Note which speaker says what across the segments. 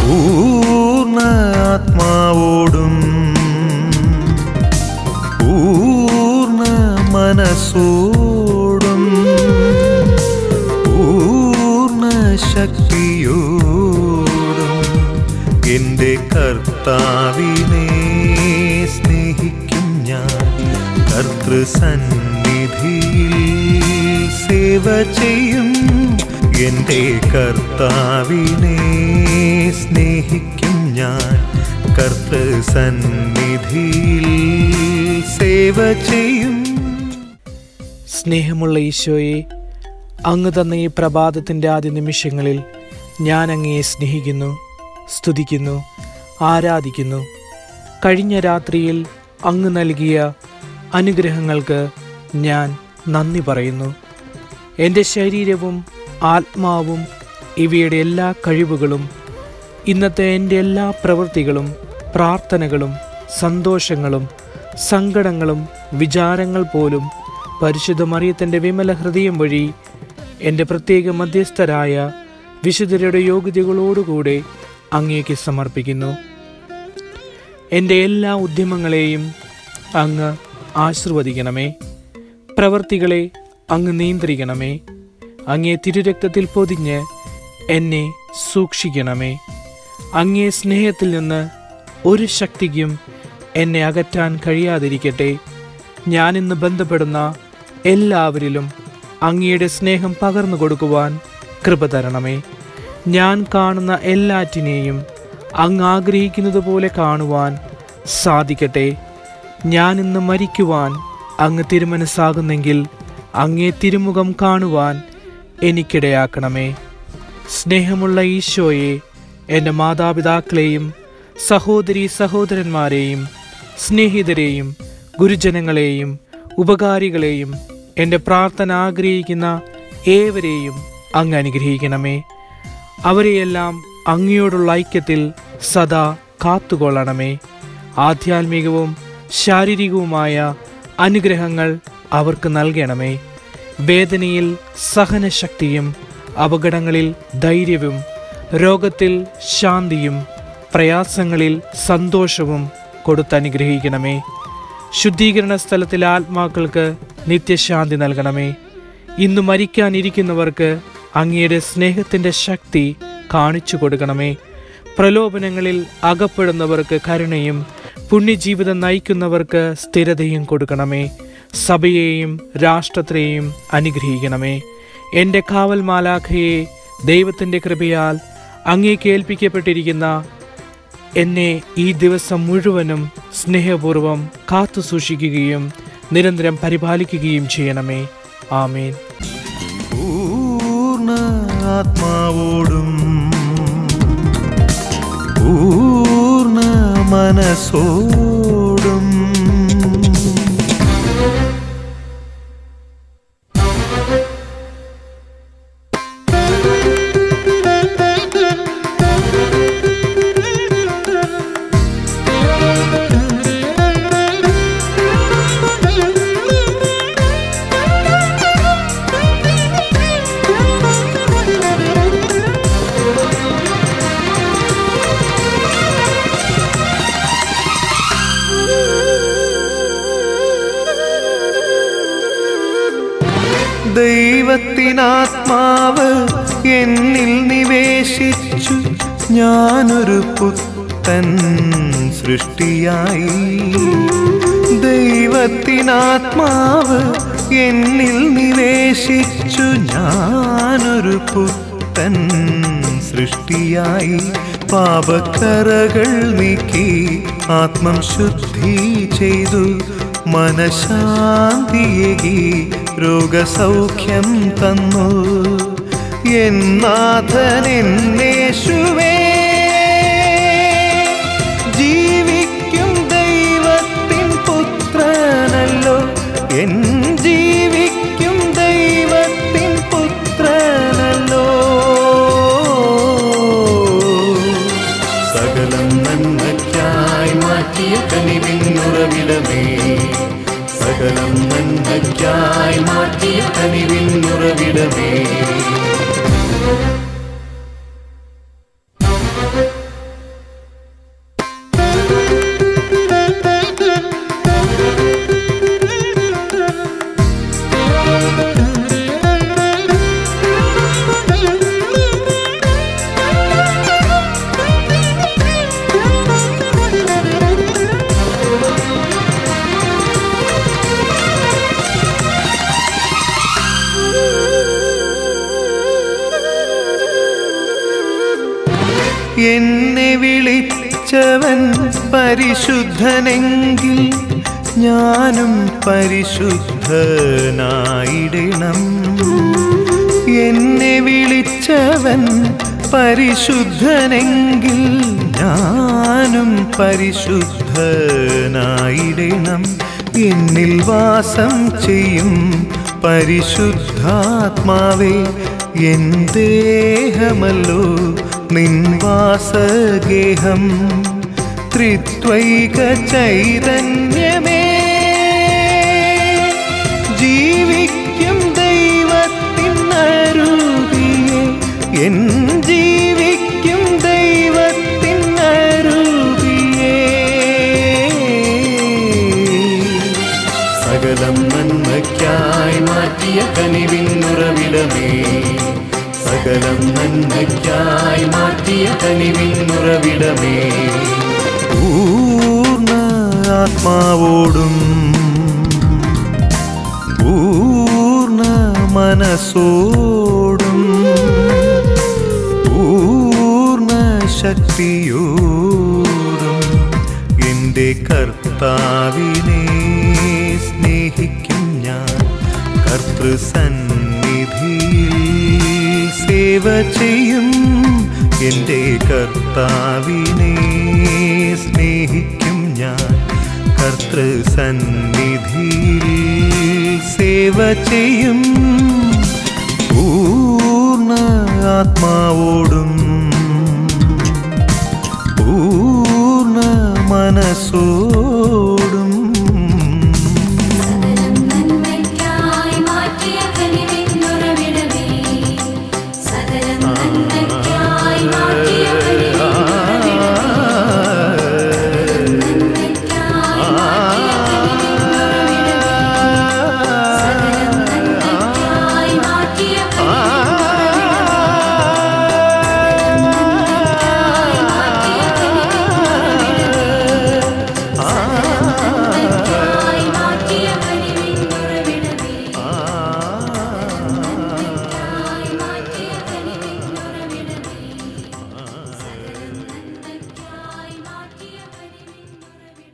Speaker 1: പൂർണ്ണ ആത്മാവോടും പൂർണ്ണ മനസ്സോടും പൂർണ്ണ ശക്തിയോടും എൻ്റെ കർത്താവിനെ സ്നേഹിക്കും ഞാൻ കർത്തൃസന്നിധിയിൽ സേവ ചെയ്യും എൻ്റെ കർത്താവിനെ സ്നേഹിക്കും ഞാൻ കർത്തൃസന്നിധിയിൽ സേവ ചെയ്യും
Speaker 2: സ്നേഹമുള്ള ഈശോയെ അങ്ങ് തന്ന ഈ പ്രഭാതത്തിൻ്റെ ആദ്യ നിമിഷങ്ങളിൽ ഞാൻ അങ്ങയെ സ്നേഹിക്കുന്നു സ്തുതിക്കുന്നു ആരാധിക്കുന്നു കഴിഞ്ഞ രാത്രിയിൽ അങ്ങ് നൽകിയ അനുഗ്രഹങ്ങൾക്ക് ഞാൻ നന്ദി പറയുന്നു എൻ്റെ ശരീരവും ആത്മാവും ഇവയുടെ എല്ലാ കഴിവുകളും ഇന്നത്തെ എൻ്റെ എല്ലാ പ്രവൃത്തികളും പ്രാർത്ഥനകളും സന്തോഷങ്ങളും സങ്കടങ്ങളും വിചാരങ്ങൾ പോലും പരിശുദ്ധ മറിയത്തിൻ്റെ വിമല ഹൃദയം വഴി എൻ്റെ പ്രത്യേക മധ്യസ്ഥരായ വിശുദ്ധരുടെ യോഗ്യതകളോടുകൂടെ അങ്ങേക്ക് സമർപ്പിക്കുന്നു എൻ്റെ എല്ലാ ഉദ്യമങ്ങളെയും അങ്ങ് ആശീർവദിക്കണമേ പ്രവർത്തികളെ അങ്ങ് നിയന്ത്രിക്കണമേ അങ്ങേ തിരുരക്തത്തിൽ പൊതിഞ്ഞ് എന്നെ സൂക്ഷിക്കണമേ അങ്ങേ സ്നേഹത്തിൽ നിന്ന് ഒരു ശക്തിക്കും എന്നെ അകറ്റാൻ കഴിയാതിരിക്കട്ടെ ഞാനിന്ന് ബന്ധപ്പെടുന്ന എല്ലാവരിലും അങ്ങയുടെ സ്നേഹം പകർന്നു കൊടുക്കുവാൻ കൃപ തരണമേ ഞാൻ കാണുന്ന എല്ലാറ്റിനെയും അങ്ങ് ആഗ്രഹിക്കുന്നത് പോലെ കാണുവാൻ സാധിക്കട്ടെ ഞാൻ ഇന്ന് മരിക്കുവാൻ അങ്ങ് തിരുമനസ്സാകുന്നെങ്കിൽ അങ്ങേ തിരുമുഖം കാണുവാൻ എനിക്കിടയാക്കണമേ സ്നേഹമുള്ള ഈശോയെ എൻ്റെ മാതാപിതാക്കളെയും സഹോദരി സഹോദരന്മാരെയും സ്നേഹിതരെയും ഗുരുജനങ്ങളെയും ഉപകാരികളെയും എൻ്റെ പ്രാർത്ഥന ആഗ്രഹിക്കുന്ന ഏവരെയും അങ്ങ് അനുഗ്രഹിക്കണമേ അവരെയെല്ലാം അങ്ങയോടുള്ള ഐക്യത്തിൽ സദാ കാത്തുകൊള്ളണമേ ആധ്യാത്മികവും ശാരീരികവുമായ അനുഗ്രഹങ്ങൾ അവർക്ക് നൽകണമേ വേദനയിൽ സഹനശക്തിയും അപകടങ്ങളിൽ ധൈര്യവും രോഗത്തിൽ ശാന്തിയും പ്രയാസങ്ങളിൽ സന്തോഷവും കൊടുത്തനുഗ്രഹിക്കണമേ ശുദ്ധീകരണ സ്ഥലത്തിലെ ആത്മാക്കൾക്ക് നിത്യശാന്തി നൽകണമേ ഇന്ന് മരിക്കാനിരിക്കുന്നവർക്ക് അങ്ങയുടെ സ്നേഹത്തിൻ്റെ ശക്തി കാണിച്ചു കൊടുക്കണമേ പ്രലോഭനങ്ങളിൽ അകപ്പെടുന്നവർക്ക് കരുണയും പുണ്യജീവിതം നയിക്കുന്നവർക്ക് സ്ഥിരതയും കൊടുക്കണമേ സഭയെയും രാഷ്ട്രത്തെയും അനുഗ്രഹിക്കണമേ എൻ്റെ കാവൽ മാലാഖയെ ദൈവത്തിൻ്റെ കൃപയാൽ അങ്ങേക്ക് ഏൽപ്പിക്കപ്പെട്ടിരിക്കുന്ന എന്നെ ഈ ദിവസം മുഴുവനും സ്നേഹപൂർവം കാത്തു സൂക്ഷിക്കുകയും നിരന്തരം പരിപാലിക്കുകയും ചെയ്യണമേ ആമേൻ
Speaker 1: പൂർണ്ണ ആത്മാവോടും പൂർണ്ണ മനസ്സോടും ദൈവത്തിനാത്മാവ് എന്നിൽ നിവേശിച്ചു ഞാനൊരു പുത്തൻ സൃഷ്ടിയായി ദൈവത്തിനാത്മാവ് എന്നിൽ നിവേശിച്ചു ഞാനൊരു പുത്തൻ സൃഷ്ടിയായി പാപക്കറകൾ നീക്കി ആത്മം ശുദ്ധി ചെയ്തു മനശാന്തിയേകി രോഗസൗഖ്യം തന്നു എന്നാഥൻ എന്നേശുവേ ജീവിക്കും ദൈവത്തിൻ പുത്രനല്ലോ എൻ ജീവിക്കും ദൈവത്തിൻ പുത്രനല്ലോ സകലം നന്മയ്ക്കായി മാറ്റിയ കനിവിന്നുറവിടമേ സകലം നന്മയ്ക്കായി മാറ്റിയ കനിവിന്നുറവിടമേ എന്നെ വിളിച്ചവൻ പരിശുദ്ധനെങ്കിൽ ഞാനും പരിശുദ്ധനായിടണം എന്നെ വിളിച്ചവൻ പരിശുദ്ധനെങ്കിൽ ഞാനും പരിശുദ്ധനായിടണം എന്നിൽ വാസം ചെയ്യും പരിശുദ്ധാത്മാവേ എൻ ദേഹമല്ലോ നിൻ വാസഗേഹം ത്രിത്വൈക ചൈതന്യമേ ജീവിക്കും ദൈവത്തിൻ അരൂപിയെ എൻ ജീവിക്കും ദൈവത്തിൻ അരൂപിയെ സകലം നന്മയ്ക്കായി മാറ്റിയ കനിവിന്നുറവിടമേ സകലം നന്മയ്ക്കായി മാറ്റിയ കനിവിന്നുറവിടമേ പൂർണ്ണ ആത്മാവോടും പൂർണ്ണ മനസ്സോടും പൂർണ്ണ ശക്തിയോടും എൻ്റെ കർത്താവിനെ സ്നേഹിക്കും ഞാൻ കർത്തൃസന്നിധിയിൽ സേവ ചെയ്യും എൻ്റെ കർത്താവിനെ സ്നേഹിക്കും ഞാൻ കർത്തൃസന്നിധിയിൽ സേവ ചെയ്യും പൂർണ്ണ ആത്മാവോടും പൂർണ്ണ മനസ്സോടും
Speaker 3: സകലം നന്മയ്ക്കായി മാറ്റിയ കനിവിന്നുറവിടമേ സകലം നന്മയ്ക്കായി മാറ്റിയ കനിവിന്നുറവിടമേ നന്മയ്ക്കായി മാറ്റിയ കനിവിന്നുറവിടമേ സകലം നന്മയ്ക്കായി മാറ്റിയ നന്മയ്ക്കായി മാറ്റിയ കനിവിന്നുറവിടമേ നന്മയ്ക്കായി മാറ്റിയ കനിവിന്നുറവിടമേ സകലം നന്മയ്ക്കായി മാറ്റിയ കനിവിന്നുറവിടമേ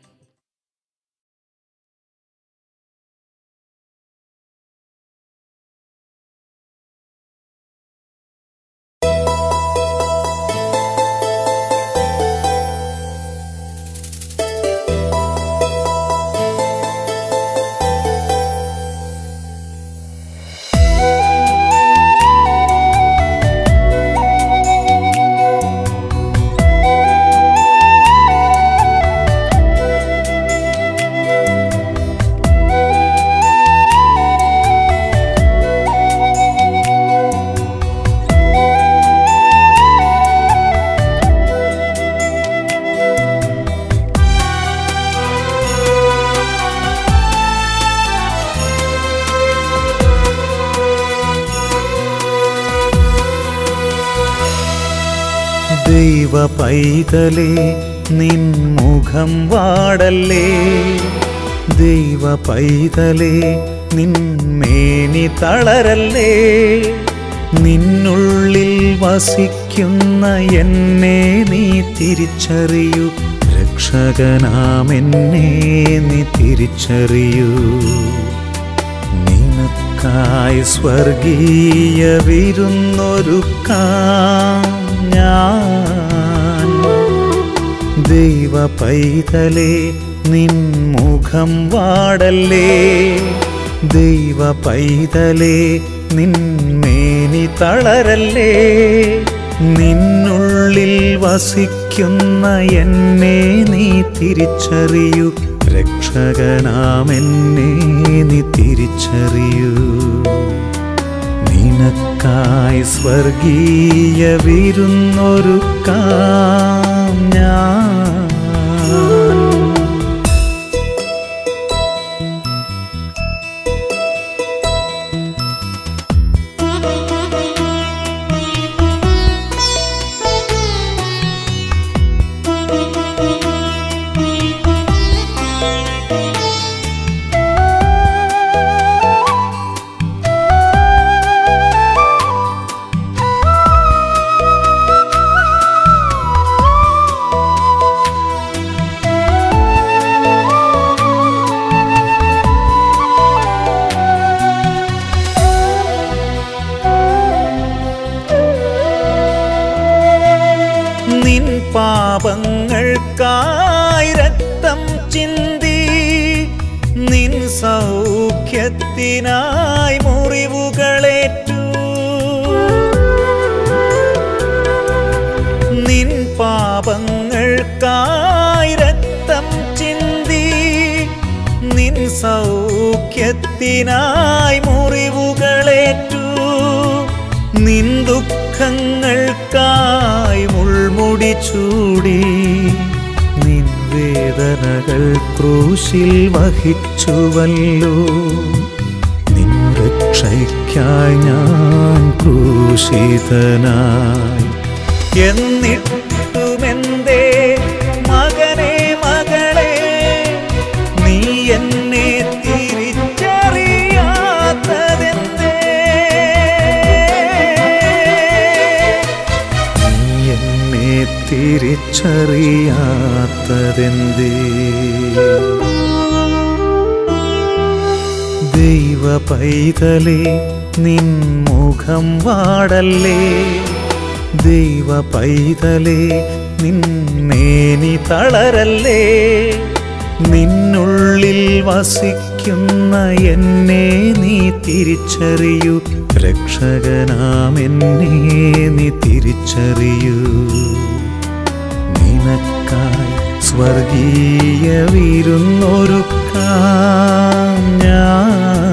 Speaker 1: ദൈവ പൈതലേ നിൻ മുഖം വാടല്ലേ ദൈവ പൈതലേ നിൻ മേനി തളരല്ലേ നിന്നുള്ളിൽ വസിക്കുന്ന എന്നെ നീ തിരിച്ചറിയൂ രക്ഷകനാമെന്നെ നീ തിരിച്ചറിയൂ നിനക്കായി സ്വർഗീയ വിരുന്നൊരുക്കാം ഞാൻ ദൈവ പൈതലേ നിൻ മുഖം വാടല്ലേ ദൈവ പൈതലേ നിൻ മേനി തളരല്ലേ നിന്നുള്ളിൽ വസിക്കുന്ന എന്നെ നീ തിരിച്ചറിയൂ രക്ഷകനാമെന്നെ നീ തിരിച്ചറിയൂ നിനക്കായി സ്വർഗീയ വിരുന്നൊരുക്കാം ഞാൻ
Speaker 3: യേശുവേ
Speaker 1: പാപങ്ങൾക്കായി രക്തം ചിന്തി നിൻ സൗഖ്യത്തിനായി മുറിവുകളേറ്റു നിൻ പാപങ്ങൾക്കായി രക്തം ചിന്തി നിൻ സൗഖ്യത്തിനായി മുറിവുകളേറ്റു നിൻ ദുഃഖങ്ങൾക്കായി മുൾമുടി ചൂടി നിൻ വേദനകൾ ക്രൂശിൽ വഹിച്ചുവല്ലോ നിൻ രക്ഷയ്ക്കായി ഞാൻ ക്രൂശിതനായി എന്നിട്ടുമെന്തേ മകനെ മകളെ നീ എന്നെ തിരിച്ചറിയാത്തതെന്തേ നീ എന്നെ തിരിച്ചറിയാത്തതെന്തേ ദൈവ പൈതലേ നിൻ മുഖം വാടല്ലേ ദൈവ പൈതലേ നിന്നേനി തളരല്ലേ നിന്നുള്ളിൽ വസിക്കുന്ന എന്നെ നീ തിരിച്ചറിയൂ രക്ഷകനാം എന്നെ നീ തിരിച്ചറിയൂ നിനക്കായി സ്വർഗീയ വിരുന്നൊരുക്കാം ഞാൻ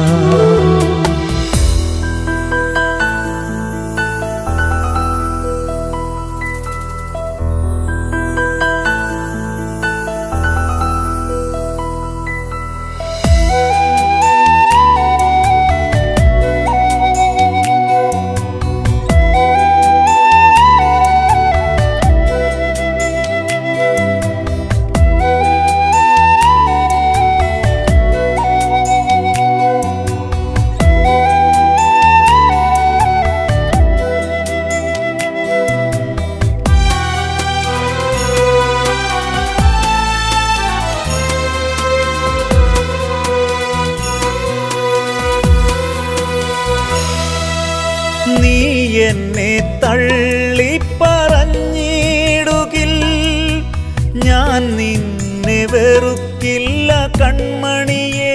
Speaker 1: നീ എന്നെ തള്ളി പറഞ്ഞിടുകിൽ ഞാൻ നിന്നെ വെറുക്കില്ല കൺമണിയേ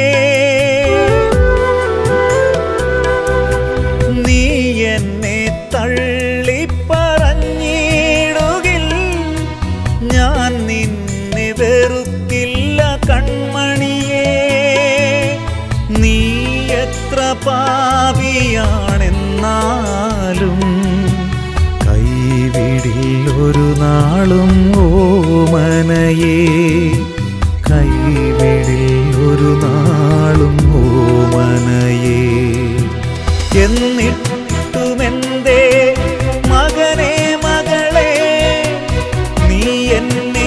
Speaker 1: നീ എന്നെ തള്ളി പറഞ്ഞിടുകിൽ ഞാൻ നിന്നെ വെറുക്കില്ല കൺമണിയേ നീ എത്ര പാപിയാണെന്നാലും കൈവിടിൽ ഒരു നാളും ഓമനയേ കൈവിടിൽ ഒരു നാളും ഓമനയേ എന്നിട്ടുമെന്തേ മകനെ മകളെ നീ എന്നെ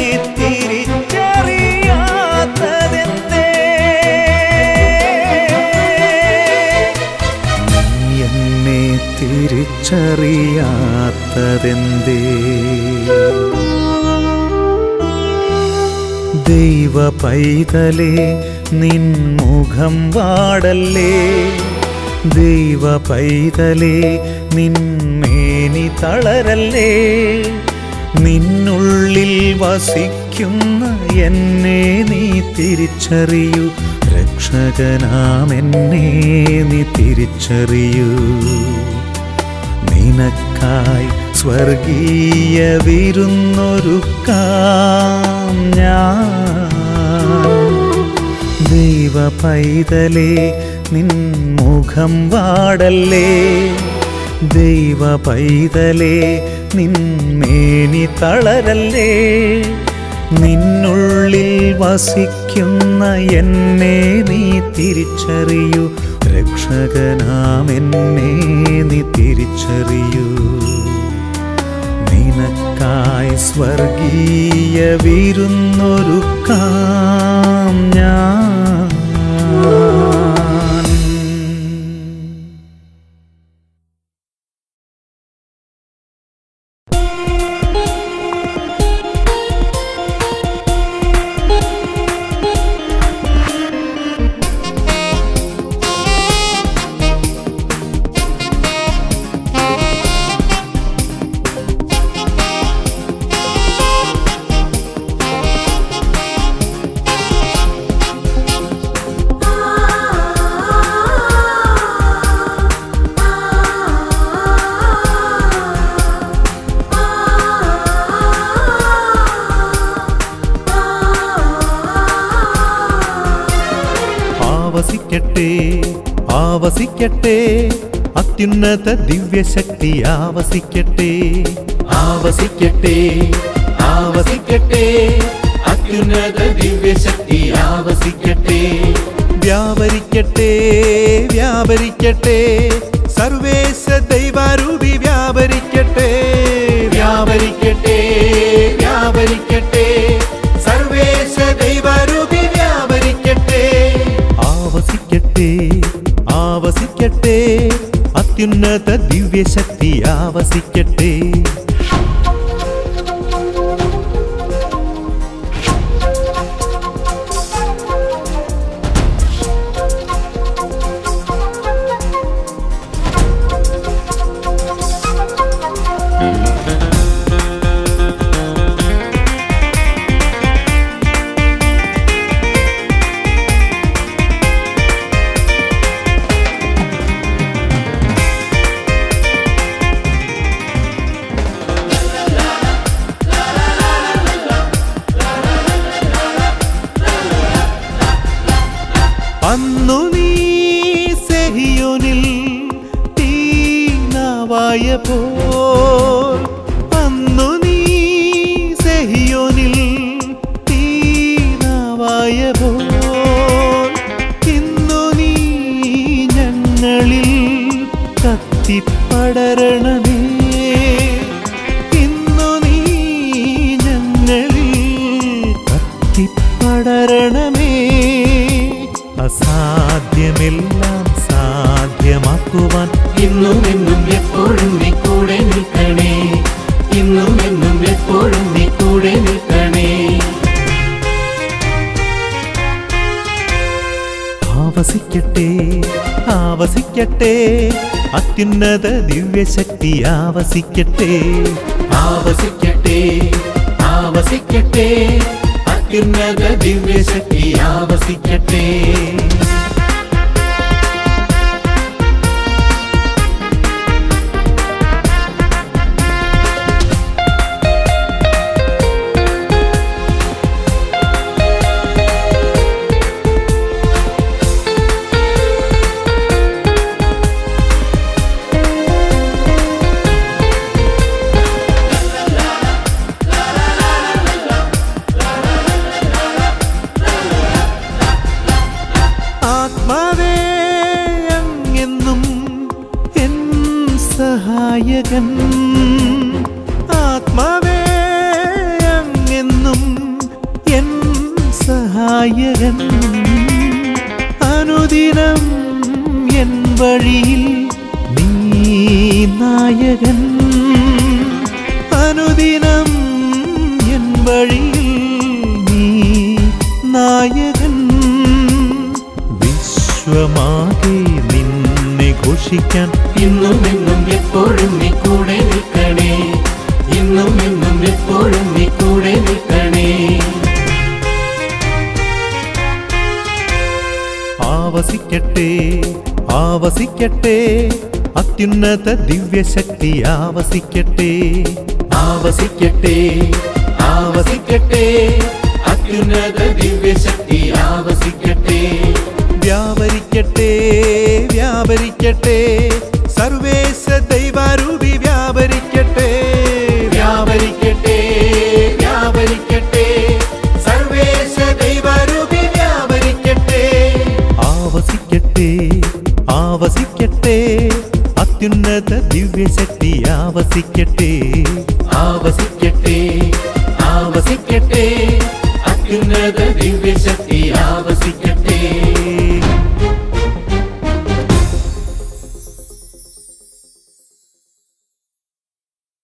Speaker 1: തിരിച്ചറിയാത്തതെന്തേ നീ എന്നെ തിരിച്ചറിയാത്തതെന്തേ ദൈവ പൈതലേ നിൻ മുഖം വാടല്ലേ ദൈവ പൈതലേ നിന്മേനി തളരല്ലേ നിന്നുള്ളിൽ വസിക്കുന്ന എന്നെ നീ തിരിച്ചറിയൂ രക്ഷകനാം എന്നെ നീ തിരിച്ചറിയൂ നിനക്കായി സ്വർഗീയ വിരുന്നൊരുക്കാം ഞാൻ ദൈവ പൈതലേ നിൻ മുഖം വാടല്ലേ ദൈവ പൈതലേ നിന്മേനി തളരല്ലേ നിന്നുള്ളിൽ വസിക്കുന്ന എന്നെ നീ തിരിച്ചറിയൂ രക്ഷകനാം എന്നെ നീ തിരിച്ചറിയൂ നിനക്കായി സ്വർഗീയ വിരുന്നൊരുക്കാം ഞാൻ ആവസിക്കട്ടെ ആവസിക്കട്ടെ അത്യുന്നത ദിവ്യശക്തി ആവസിക്കട്ടെ
Speaker 4: ആവസിക്കട്ടെ ആവസിക്കട്ടെ അത്യുന്നത ദിവ്യശക്തി ആവസിക്കട്ടെ
Speaker 1: വ്യാപരിക്കട്ടെ വ്യാപരിക്കട്ടെ സർവേശ ദൈവാരൂപി വ്യാപരിക്കട്ടെ
Speaker 4: വ്യാപരിക്കട്ടെ വ്യാപരിക്കട്ടെ സർവേശ ദൈവരൂപി വ്യാപരിക്കട്ടെ
Speaker 1: ആവസിക്കട്ടെ ആവസിക്കട്ടെ അത്യുന്നത ദിവ്യശക്തി ആവസിക്കട്ടെ അന്നു നീ സെഹിയോനിൽ തീനാവായ പോൽ അന്നു നീ സെഹിയോനിൽ തീനാവായ പോൽ ഇന്നു നീ ഞങ്ങളിൽ കത്തിപ്പടരണമേ ഇന്നു നീ ഞങ്ങളിൽ കത്തിപ്പടരണമേ അസാധ്യമെല്ലാം സാധ്യമാക്കുവാൻ
Speaker 4: ഇന്നും എന്നും എപ്പോഴും നീ കൂടെ നിൽക്കണേ ഇന്നും എന്നും എപ്പോഴും നീ കൂടെ നിൽക്കണേ
Speaker 1: ആവസിക്കട്ടെ ആവസിക്കട്ടെ അത്യുന്നത ദിവ്യശക്തി ആവസിക്കട്ടെ
Speaker 4: ആവസിക്കട്ടെ ആവസിക്കട്ടെ അത്യുന്നത ദിവ്യശക്തി ആവസിക്കട്ടെ
Speaker 1: ആത്മാവേ അങ്ങെന്നും എൻ സഹായകൻ ആത്മാവേ അങ്ങെന്നും എൻ സഹായകൻ അനുദിനം എൻ വഴിയിൽ നീ നായകൻ അനുദിനം എൻ വഴിയിൽ നീ നായകൻ വിശ്വമാകെ നിന്നെ ഘോഷിക്കാൻ
Speaker 4: ഇന്നും എന്നും എപ്പോഴും നീ കൂടെ നിൽക്കണേ ഇന്നും എന്നും എപ്പോഴും നീ കൂടെ നിൽക്കണേ
Speaker 1: ആവസിക്കട്ടെ ആവസിക്കട്ടെ അത്യുന്നത ദിവ്യശക്തി ആവസിക്കട്ടെ
Speaker 4: ആവസിക്കട്ടെ ആവസിക്കട്ടെ അത്യുന്നത ദിവ്യശക്തി ആവസിക്കട്ടെ
Speaker 1: വ്യാപരിക്കട്ടെ വ്യാപരിക്കട്ടെ സർവേശ ദൈവാരൂപി വ്യാപരിക്കട്ടെ
Speaker 4: വ്യാപരിക്കട്ടെ വ്യാപരിക്കട്ടെ സർവേശ ദൈവരൂപി വ്യാപരിക്കട്ടെ
Speaker 1: ആവസിക്കട്ടെ ആവസിക്കട്ടെ അത്യുന്നത ദിവ്യശക്തി ആവസിക്കട്ടെ
Speaker 4: ആവസിക്കട്ടെ ആവസിക്കട്ടെ അത്യുന്നത ദിവ്യശക്തി ആവസിക്കട്ടെ